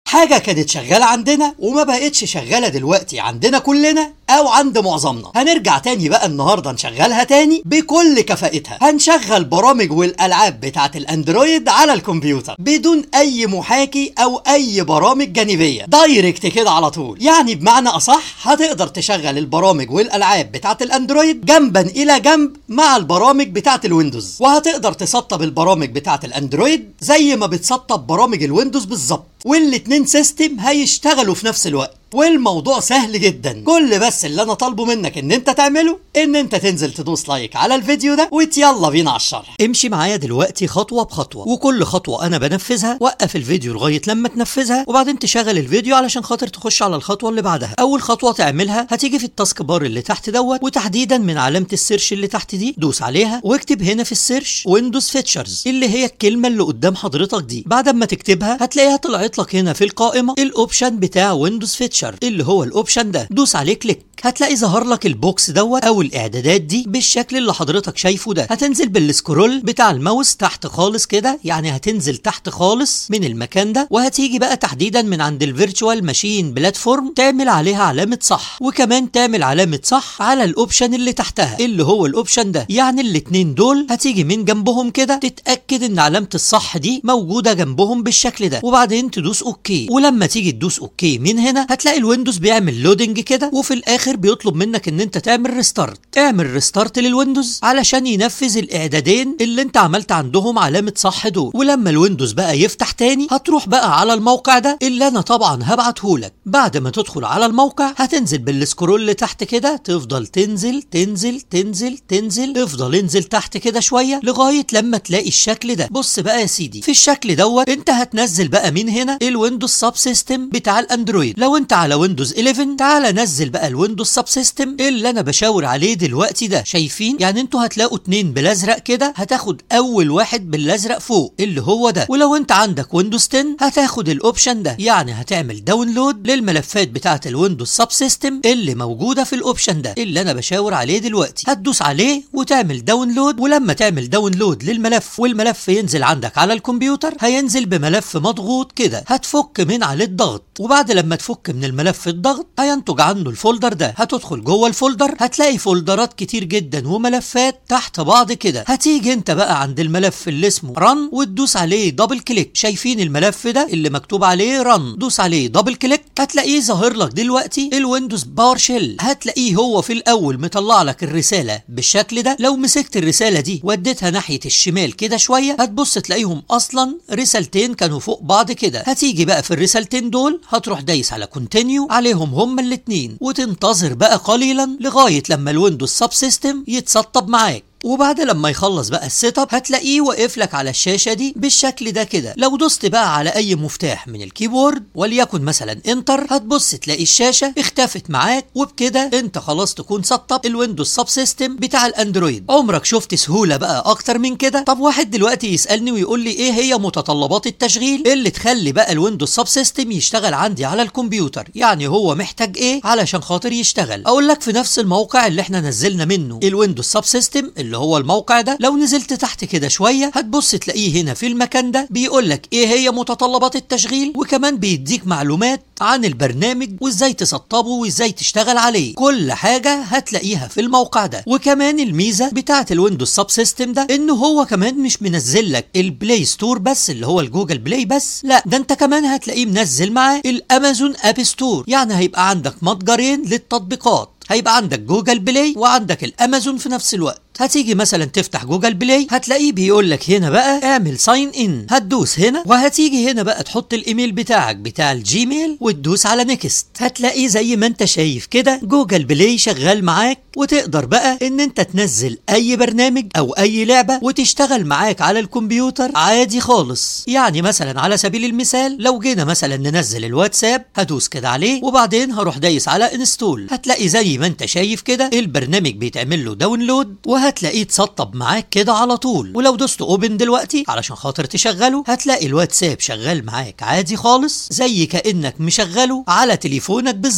حاجة كانت شغالة عندنا وما بقتش شغالة دلوقتي عندنا كلنا او عند معظمنا هنرجع تاني بقى النهاردة نشغلها تاني بكل كفاءتها هنشغل برامج والالعاب بتاعت الاندرويد على الكمبيوتر بدون اي محاكي او اي برامج جانبية دايركت كده على طول يعني بمعنى اصح هتقدر تشغل البرامج والالعاب بتاعت الاندرويد جنبا الى جنب مع البرامج بتاعت الويندوز وهتقدر تسطب البرامج بتاعت الاندرويد زي ما بتسطب برامج الويندوز بالظبط والاتنين سيستم هيشتغلوا في نفس الوقت والموضوع سهل جدا كل بس اللي انا طالبه منك ان انت تعمله ان انت تنزل تدوس لايك على الفيديو ده ويلا بينا على الشرح امشي معايا دلوقتي خطوه بخطوه وكل خطوه انا بنفذها وقف الفيديو لغايه لما تنفذها وبعدين تشغل الفيديو علشان خاطر تخش على الخطوه اللي بعدها اول خطوه تعملها هتيجي في التاسك بار اللي تحت دوت وتحديدا من علامه السيرش اللي تحت دي دوس عليها واكتب هنا في السيرش ويندوز فيتشرز اللي هي الكلمه اللي قدام حضرتك دي بعد ما تكتبها هتلاقيها طلعت لك هنا في القائمه الاوبشن بتاع ويندوز فيتشر اللي هو الاوبشن ده دوس عليه كليك هتلاقي ظهر لك البوكس دوت او الاعدادات دي بالشكل اللي حضرتك شايفه ده هتنزل بالسكرول بتاع الماوس تحت خالص كده يعني هتنزل تحت خالص من المكان ده وهتيجي بقى تحديدا من عند الفيرتشوال ماشين بلاتفورم تعمل عليها علامه صح وكمان تعمل علامه صح على الاوبشن اللي تحتها اللي هو الاوبشن ده يعني الاتنين دول هتيجي من جنبهم كده تتاكد ان علامه الصح دي موجوده جنبهم بالشكل ده وبعدين تدوس اوكي ولما تيجي تدوس اوكي من هنا هتلاقي الويندوز بيعمل لودنج كده وفي الاخر بيطلب منك ان انت تعمل ريستارت اعمل ريستارت للويندوز علشان ينفذ الاعدادين اللي انت عملت عندهم علامه صح دول ولما الويندوز بقى يفتح تاني هتروح بقى على الموقع ده اللي انا طبعا هبعته لك بعد ما تدخل على الموقع هتنزل بالسكرول لتحت كده تفضل تنزل تنزل تنزل تنزل افضل انزل تحت كده شويه لغايه لما تلاقي الشكل ده بص بقى يا سيدي في الشكل دوت انت هتنزل بقى من هنا الويندوز سب سيستم بتاع الاندرويد لو انت على ويندوز 11 تعالى نزل بقى الويندوز سب سيستم اللي انا بشاور عليه دلوقتي ده شايفين يعني انتوا هتلاقوا اتنين بالازرق كده هتاخد اول واحد بالازرق فوق اللي هو ده ولو انت عندك ويندوز 10 هتاخد الاوبشن ده يعني هتعمل داونلود للملفات بتاعه الويندوز سب سيستم اللي موجوده في الاوبشن ده اللي انا بشاور عليه دلوقتي هتدوس عليه وتعمل داونلود ولما تعمل داونلود للملف والملف ينزل عندك على الكمبيوتر هينزل بملف مضغوط كده هتفك من عليه الضغط وبعد لما تفك من الملف الضغط هينتج عنه الفولدر ده هتدخل جوه الفولدر هتلاقي فولدرات كتير جدا وملفات تحت بعض كده هتيجي انت بقى عند الملف اللي اسمه رن وتدوس عليه دبل كليك شايفين الملف ده اللي مكتوب عليه رن دوس عليه دبل كليك هتلاقيه ظاهر لك دلوقتي الويندوز باور شيل هتلاقيه هو في الاول مطلع لك الرساله بالشكل ده لو مسكت الرساله دي وديتها ناحيه الشمال كده شويه هتبص تلاقيهم اصلا رسالتين كانوا فوق بعض كده هتيجي بقى في الرسالتين دول هتروح دايس على كونتينيو عليهم هما الاتنين وتنتظر بقى قليلا لغايه لما الويندوز سب سيستم يتسطب معاك وبعد لما يخلص بقى السيت اب هتلاقيه واقف لك على الشاشه دي بالشكل ده كده لو دوست بقى على اي مفتاح من الكيبورد وليكن مثلا انتر هتبص تلاقي الشاشه اختفت معاك وبكده انت خلاص تكون سطب الويندوز سب سيستم بتاع الاندرويد عمرك شفت سهوله بقى اكتر من كده طب واحد دلوقتي يسالني ويقول لي ايه هي متطلبات التشغيل اللي تخلي بقى الويندوز سب سيستم يشتغل عندي على الكمبيوتر يعني هو محتاج ايه علشان خاطر يشتغل اقول لك في نفس الموقع اللي احنا نزلنا منه الويندوز سب سيستم اللي هو الموقع ده لو نزلت تحت كده شويه هتبص تلاقيه هنا في المكان ده بيقول لك ايه هي متطلبات التشغيل وكمان بيديك معلومات عن البرنامج وازاي تسطبه وازاي تشتغل عليه كل حاجه هتلاقيها في الموقع ده وكمان الميزه بتاعه الويندوز سب سيستم ده انه هو كمان مش منزل لك البلاي ستور بس اللي هو الجوجل بلاي بس لا ده انت كمان هتلاقيه منزل معاه الامازون اب ستور يعني هيبقى عندك متجرين للتطبيقات هيبقى عندك جوجل بلاي وعندك الامازون في نفس الوقت هتيجي مثلا تفتح جوجل بلاي هتلاقيه بيقول لك هنا بقى اعمل ساين ان هتدوس هنا وهتيجي هنا بقى تحط الايميل بتاعك بتاع الجيميل وتدوس على نيكست هتلاقيه زي ما انت شايف كده جوجل بلاي شغال معاك وتقدر بقى ان انت تنزل اي برنامج او اي لعبه وتشتغل معاك على الكمبيوتر عادي خالص يعني مثلا على سبيل المثال لو جينا مثلا ننزل الواتساب هدوس كده عليه وبعدين هروح دايس على انستول هتلاقي زي ما انت شايف كده البرنامج بيتعمل له داونلود وهتلاقيه اتسطب معاك كده على طول ولو دوست اوبن دلوقتي علشان خاطر تشغله هتلاقي الواتساب شغال معاك عادي خالص زي كانك مشغله على تليفونك بالظبط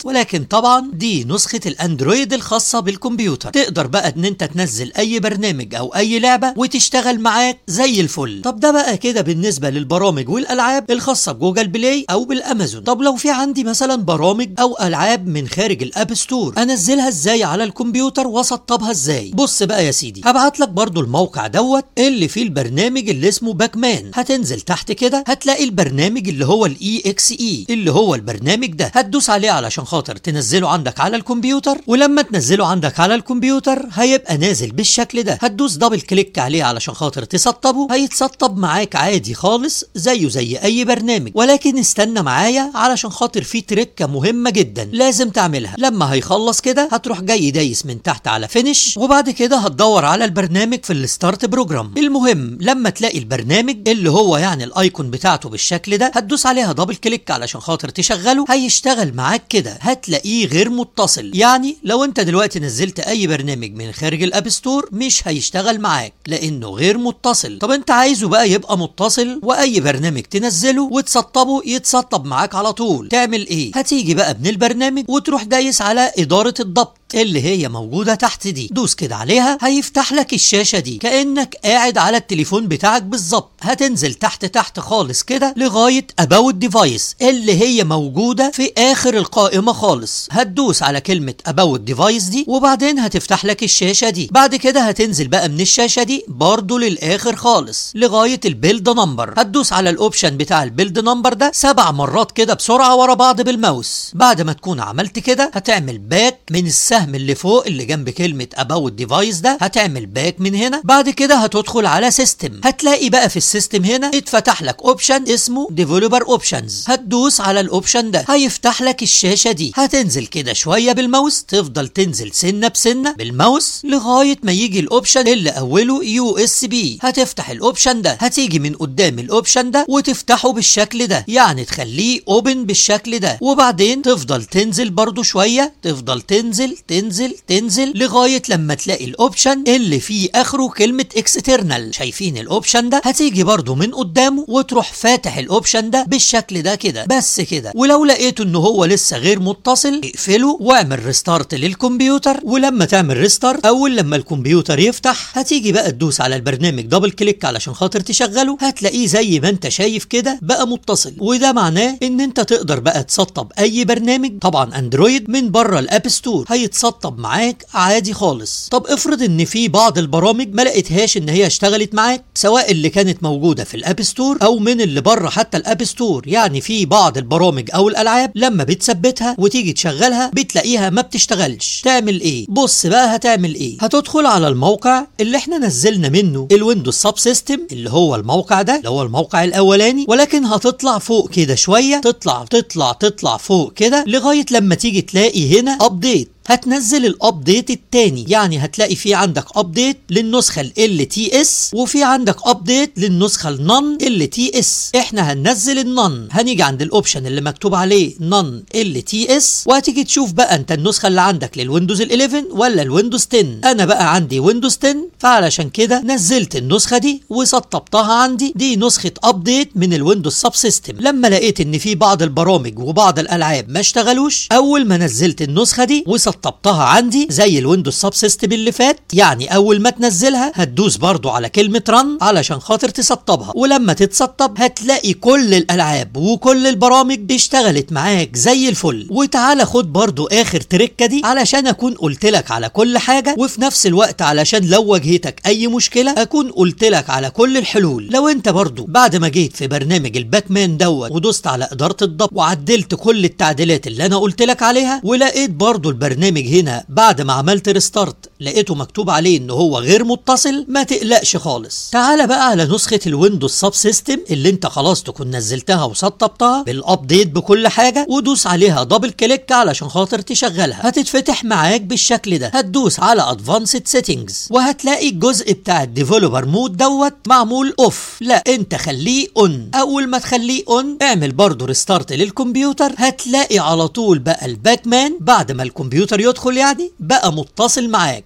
ولكن طبعا دي نسخة الاندرويد الخاصة بالكمبيوتر تقدر بقى ان انت تنزل اي برنامج او اي لعبة وتشتغل معاك زي الفل طب ده بقى كده بالنسبة للبرامج والالعاب الخاصة بجوجل بلاي او بالامازون طب لو في عندي مثلا برامج او العاب من خارج الاب ستور انزلها ازاي على الكمبيوتر واسطبها ازاي بص بقى يا سيدي هبعت لك برضو الموقع دوت اللي فيه البرنامج اللي اسمه باكمان هتنزل تحت كده هتلاقي البرنامج اللي هو الاي اكس اي اللي هو البرنامج ده هتدوس عليه علشان خاطر تنزله عندك على الكمبيوتر ولما تنزله عندك على الكمبيوتر هيبقى نازل بالشكل ده هتدوس دبل كليك عليه علشان خاطر تسطبه هيتسطب معاك عادي خالص زيه زي اي برنامج ولكن استنى معايا علشان خاطر في تركه مهمه جدا لازم تعملها لما هيخلص كده هتروح جاي دايس من تحت على فينش وبعد كده هتدور على البرنامج في الستارت بروجرام المهم لما تلاقي البرنامج اللي هو يعني الايكون بتاعته بالشكل ده هتدوس عليها دبل كليك علشان خاطر تشغله هيشتغل معاك كده هتلاقيه غير متصل يعني لو انت دلوقتي نزلت اي برنامج من خارج الاب ستور مش هيشتغل معاك لانه غير متصل طب انت عايزه بقى يبقى متصل واي برنامج تنزله وتسطبه يتسطب معاك على طول تعمل ايه هتيجي بقى من البرنامج وتروح دايس على اداره الضبط اللي هي موجودة تحت دي دوس كده عليها هيفتح لك الشاشة دي كأنك قاعد على التليفون بتاعك بالظبط هتنزل تحت تحت خالص كده لغاية About Device اللي هي موجودة في آخر القائمة خالص هتدوس على كلمة About Device دي وبعدين هتفتح لك الشاشة دي بعد كده هتنزل بقى من الشاشة دي برضو للآخر خالص لغاية البيلد نمبر هتدوس على الأوبشن بتاع البيلد نمبر ده سبع مرات كده بسرعة ورا بعض بالماوس بعد ما تكون عملت كده هتعمل باك من السهم السهم اللي فوق اللي جنب كلمة about device ده هتعمل باك من هنا بعد كده هتدخل على سيستم هتلاقي بقى في السيستم هنا اتفتح لك اوبشن اسمه developer options هتدوس على الاوبشن ده هيفتح لك الشاشة دي هتنزل كده شوية بالماوس تفضل تنزل سنة بسنة بالماوس لغاية ما يجي الاوبشن اللي اوله يو اس بي هتفتح الاوبشن ده هتيجي من قدام الاوبشن ده وتفتحه بالشكل ده يعني تخليه اوبن بالشكل ده وبعدين تفضل تنزل برضو شوية تفضل تنزل تنزل تنزل لغاية لما تلاقي الاوبشن اللي فيه اخره كلمة اكسترنال شايفين الاوبشن ده هتيجي برضو من قدامه وتروح فاتح الاوبشن ده بالشكل ده كده بس كده ولو لقيته ان هو لسه غير متصل اقفله واعمل ريستارت للكمبيوتر ولما تعمل ريستارت اول لما الكمبيوتر يفتح هتيجي بقى تدوس على البرنامج دبل كليك علشان خاطر تشغله هتلاقيه زي ما انت شايف كده بقى متصل وده معناه ان انت تقدر بقى تسطب اي برنامج طبعا اندرويد من بره الاب ستور هيتسطب معاك عادي خالص طب افرض ان في بعض البرامج ما لقيتهاش ان هي اشتغلت معاك سواء اللي كانت موجوده في الاب ستور او من اللي بره حتى الاب ستور يعني في بعض البرامج او الالعاب لما بتثبتها وتيجي تشغلها بتلاقيها ما بتشتغلش تعمل ايه بص بقى هتعمل ايه هتدخل على الموقع اللي احنا نزلنا منه الويندوز سب سيستم اللي هو الموقع ده اللي هو الموقع الاولاني ولكن هتطلع فوق كده شويه تطلع تطلع تطلع فوق كده لغايه لما تيجي تلاقي هنا ابديت هتنزل الابديت التاني يعني هتلاقي في عندك ابديت للنسخه ال تي اس وفي عندك ابديت للنسخه النون ال تي اس احنا هننزل النون هنيجي عند الاوبشن اللي مكتوب عليه نون ال تي اس وهتيجي تشوف بقى انت النسخه اللي عندك للويندوز ال 11 ولا الويندوز 10 انا بقى عندي ويندوز 10 فعلشان كده نزلت النسخه دي وسطبتها عندي دي نسخه ابديت من الويندوز سب سيستم لما لقيت ان في بعض البرامج وبعض الالعاب ما اشتغلوش اول ما نزلت النسخه دي وسطبتها عندي زي الويندوز سب سيستم اللي فات يعني اول ما تنزلها هتدوس برضو على كلمه رن علشان خاطر تسطبها ولما تتسطب هتلاقي كل الالعاب وكل البرامج اشتغلت معاك زي الفل وتعالى خد برضو اخر تركه دي علشان اكون قلت لك على كل حاجه وفي نفس الوقت علشان لو واجهتك اي مشكله اكون قلت لك على كل الحلول لو انت برضو بعد ما جيت في برنامج الباتمان دوت ودوست على اداره الضبط وعدلت كل التعديلات اللي انا قلت لك عليها ولقيت برضو البرنامج هنا بعد ما عملت ريستارت لقيته مكتوب عليه ان هو غير متصل ما تقلقش خالص تعالى بقى على نسخه الويندوز سب سيستم اللي انت خلاص تكون نزلتها وسطبتها بالابديت بكل حاجه ودوس عليها دبل كليك علشان خاطر تشغلها هتتفتح معاك بالشكل ده هتدوس على ادفانسد سيتنجز وهتلاقي الجزء بتاع الديفلوبر مود دوت معمول اوف لا انت خليه اون اول ما تخليه اون اعمل برضو ريستارت للكمبيوتر هتلاقي على طول بقى الباكمان بعد ما الكمبيوتر يدخل يعني بقى متصل معاك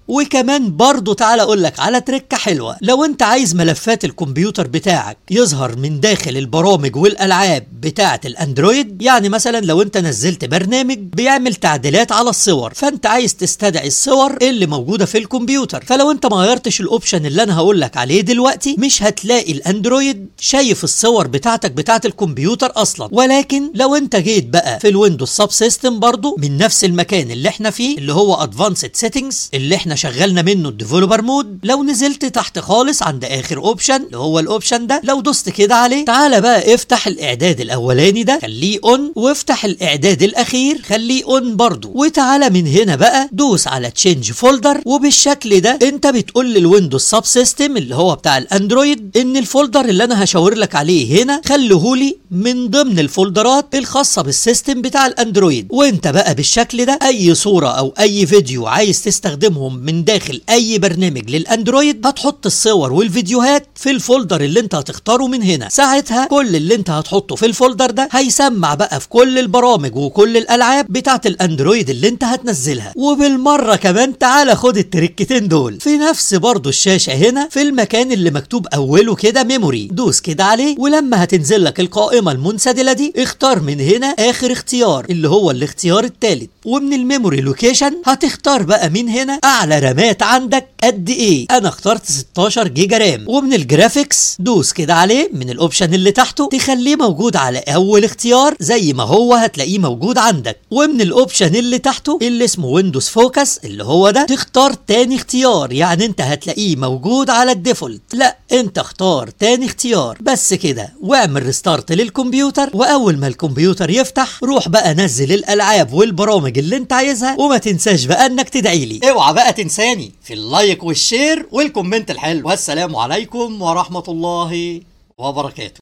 وكمان برضو تعالى اقول لك على تركه حلوه لو انت عايز ملفات الكمبيوتر بتاعك يظهر من داخل البرامج والالعاب بتاعه الاندرويد يعني مثلا لو انت نزلت برنامج بيعمل تعديلات على الصور فانت عايز تستدعي الصور اللي موجوده في الكمبيوتر فلو انت ما غيرتش الاوبشن اللي انا هقول لك عليه دلوقتي مش هتلاقي الاندرويد شايف الصور بتاعتك بتاعه الكمبيوتر اصلا ولكن لو انت جيت بقى في الويندوز سب سيستم برضو من نفس المكان اللي احنا فيه اللي هو ادفانسد سيتنجز اللي احنا شغلنا منه الديفلوبر مود لو نزلت تحت خالص عند اخر اوبشن اللي هو الاوبشن ده لو دوست كده عليه تعالى بقى افتح الاعداد الاولاني ده خليه اون وافتح الاعداد الاخير خليه اون برضو وتعالى من هنا بقى دوس على تشينج فولدر وبالشكل ده انت بتقول للويندوز سب سيستم اللي هو بتاع الاندرويد ان الفولدر اللي انا هشاور لك عليه هنا خليهولي من ضمن الفولدرات الخاصه بالسيستم بتاع الاندرويد وانت بقى بالشكل ده اي صوره او اي فيديو عايز تستخدمهم من داخل اي برنامج للاندرويد هتحط الصور والفيديوهات في الفولدر اللي انت هتختاره من هنا ساعتها كل اللي انت هتحطه في الفولدر ده هيسمع بقى في كل البرامج وكل الالعاب بتاعت الاندرويد اللي انت هتنزلها وبالمره كمان تعالى خد التركتين دول في نفس برضو الشاشه هنا في المكان اللي مكتوب اوله كده ميموري دوس كده عليه ولما هتنزل لك القائمه المنسدله دي اختار من هنا اخر اختيار اللي هو الاختيار الثالث ومن الميموري لوكيشن هتختار بقى من هنا اعلى رامات عندك قد ايه انا اخترت 16 جيجا رام ومن الجرافيكس دوس كده عليه من الاوبشن اللي تحته تخليه موجود على اول اختيار زي ما هو هتلاقيه موجود عندك ومن الاوبشن اللي تحته اللي اسمه ويندوز فوكس اللي هو ده تختار تاني اختيار يعني انت هتلاقيه موجود على الديفولت لا انت اختار تاني اختيار بس كده واعمل ريستارت للكمبيوتر واول ما الكمبيوتر يفتح روح بقى نزل الالعاب والبرامج اللي انت عايزها وما تنساش بقى انك تدعي لي اوعى بقى تنساني في اللايك والشير والكومنت الحلو والسلام عليكم ورحمة الله وبركاته